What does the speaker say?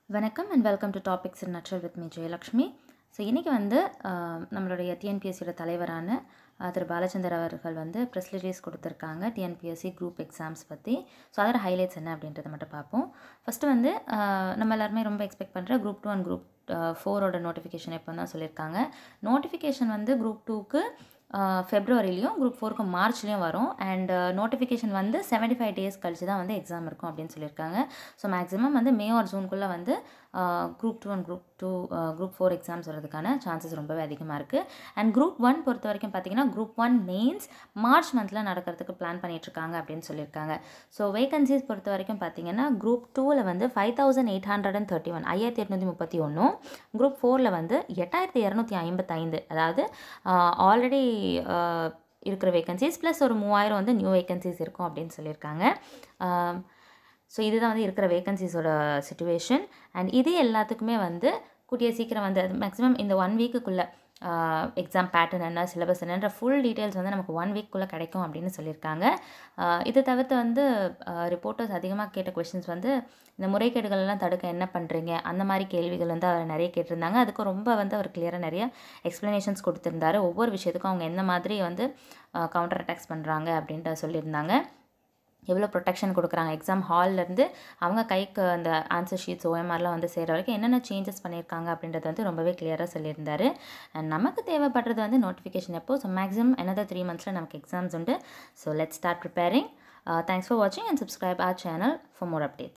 வணக்கம் and welcome to topics in nutshell with me Jayalakshmi so இன்றைக்கி வந்து ஆஹ், நம்மளுடைய டிஎன்பிஎஸ்சியோட தலைவரான ஆஹ், திரு பாலச்சந்தர் அவர்கள் வந்து ப்ரெஸ் ரிலீஸ் கொடுத்துருக்காங்க டிஎன்பிஎஸ்சி குரூப் எக்ஸாம்ஸ் பற்றி ஸோ அதோட ஹைலைட்ஸ் என்ன அப்படின்றத மட்டும் பார்ப்போம் ஃபஸ்ட்டு வந்து ஆஹ், நம்ம எல்லாருமே ரொம்ப எக்ஸ்பெக்ட் பண்ணுற குரூப் டூ அண்ட் குரூப் ஃபோரோட நோட்டிஃபிகேஷன் எப்போ தான் சொல்லியிருக்காங்க நோட்டிஃபிகேஷன் வந்து குரூப் டூக்கு ஃபெப்ரவரிலையும் குரூப் ஃபோருக்கு மார்ச்லேயும் வரும் அண்ட் நோட்டிஃபிகேஷன் வந்து 75 ஃபைவ் டேஸ் கழிச்சு தான் வந்து எக்ஸாம் இருக்கும் அப்படின்னு சொல்லியிருக்காங்க ஸோ மேக்ஸிமம் வந்து மே ஆர் ஜூன்குள்ளே வந்து group two and group two group four exams வரதுக்கான சான்சஸ் ரொம்பவே அதிகமாக இருக்குது அண்ட் குரூப் ஒன் பொறுத்த வரைக்கும் பார்த்தீங்கன்னா குரூப் ஒன் மெயின்ஸ் மார்ச் மந்தில் நடக்கிறதுக்கு பிளான் பண்ணிகிட்ருக்காங்க அப்படின்னு சொல்லியிருக்காங்க ஸோ வேகன்சிஸ் பொறுத்த வரைக்கும் பார்த்தீங்கன்னா குரூப் டூவில் வந்து five thousand eight hundred and thirty one ஐயாயிரத்தி எட்நூற்றி முப்பத்தி ஒன்றும் குரூப் ஃபோரில் வந்து எட்டாயிரத்தி இரநூத்தி ஐம்பத்தைந்து அதாவது ஆல்ரெடி இருக்கிற வேகன்சிஸ் ப்ளஸ் ஒரு மூவாயிரம் வந்து நியூ வேகன்சிஸ் இருக்கும் அப்படின்னு சொல்லியிருக்காங்க ஸோ இதுதான் வந்து இருக்கிற வேகன்சிஸோட சுச்சுவேஷன் அண்ட் இது எல்லாத்துக்குமே வந்து கூடிய சீக்கிரம் வந்து மேக்ஸிமம் இந்த ஒன் வீக்குக்குள்ளே எக்ஸாம் பேட்டர்ன் என்ன சிலபஸ் என்னன்ற ஃபுல் டீட்டெயில்ஸ் வந்து நமக்கு ஒன் வீக்குள்ளே கிடைக்கும் அப்படின்னு சொல்லியிருக்காங்க ஆஹ் இது தவிர்த்து வந்து ரிப்போர்ட்டர்ஸ் அதிகமாக கேட்ட கொஷின்ஸ் வந்து இந்த முறைகேடுகள் எல்லாம் தடுக்க என்ன பண்ணுறீங்க அந்த மாதிரி கேள்விகள் வந்து அவர் நிறைய கேட்டிருந்தாங்க அதுக்கு ரொம்ப வந்து அவர் கிளியராக நிறைய எக்ஸ்ப்ளனேஷன்ஸ் கொடுத்துருந்தாரு ஒவ்வொரு விஷயத்துக்கும் அவங்க எந்த மாதிரி வந்து கவுண்டர் அட்டாக்ஸ் பண்ணுறாங்க அப்படின்ட்டு சொல்லியிருந்தாங்க எவ்வளோ ப்ரொடெக்ஷன் கொடுக்குறாங்க எக்ஸாம் ஹால்லேருந்து அவங்க கைக்கு அந்த ஆன்சர் ஷீட்ஸ் ஓஎம்ஆர்லாம் வந்து செய்கிற வரைக்கும் என்னென்ன சேஞ்சஸ் பண்ணியிருக்காங்க அப்படின்றது வந்து ரொம்பவே கிளியராக சொல்லியிருந்தாரு அண்ட் நமக்கு தேவைப்படுறது வந்து நோட்டிஃபிகேஷன் எப்போ ஸோ மேக்ஸிமம் another த்ரீ மந்த்ஸில் நமக்கு எக்ஸாம்ஸ் உண்டு so let start preparing thanks for வாட்சிங் and subscribe our channel for more update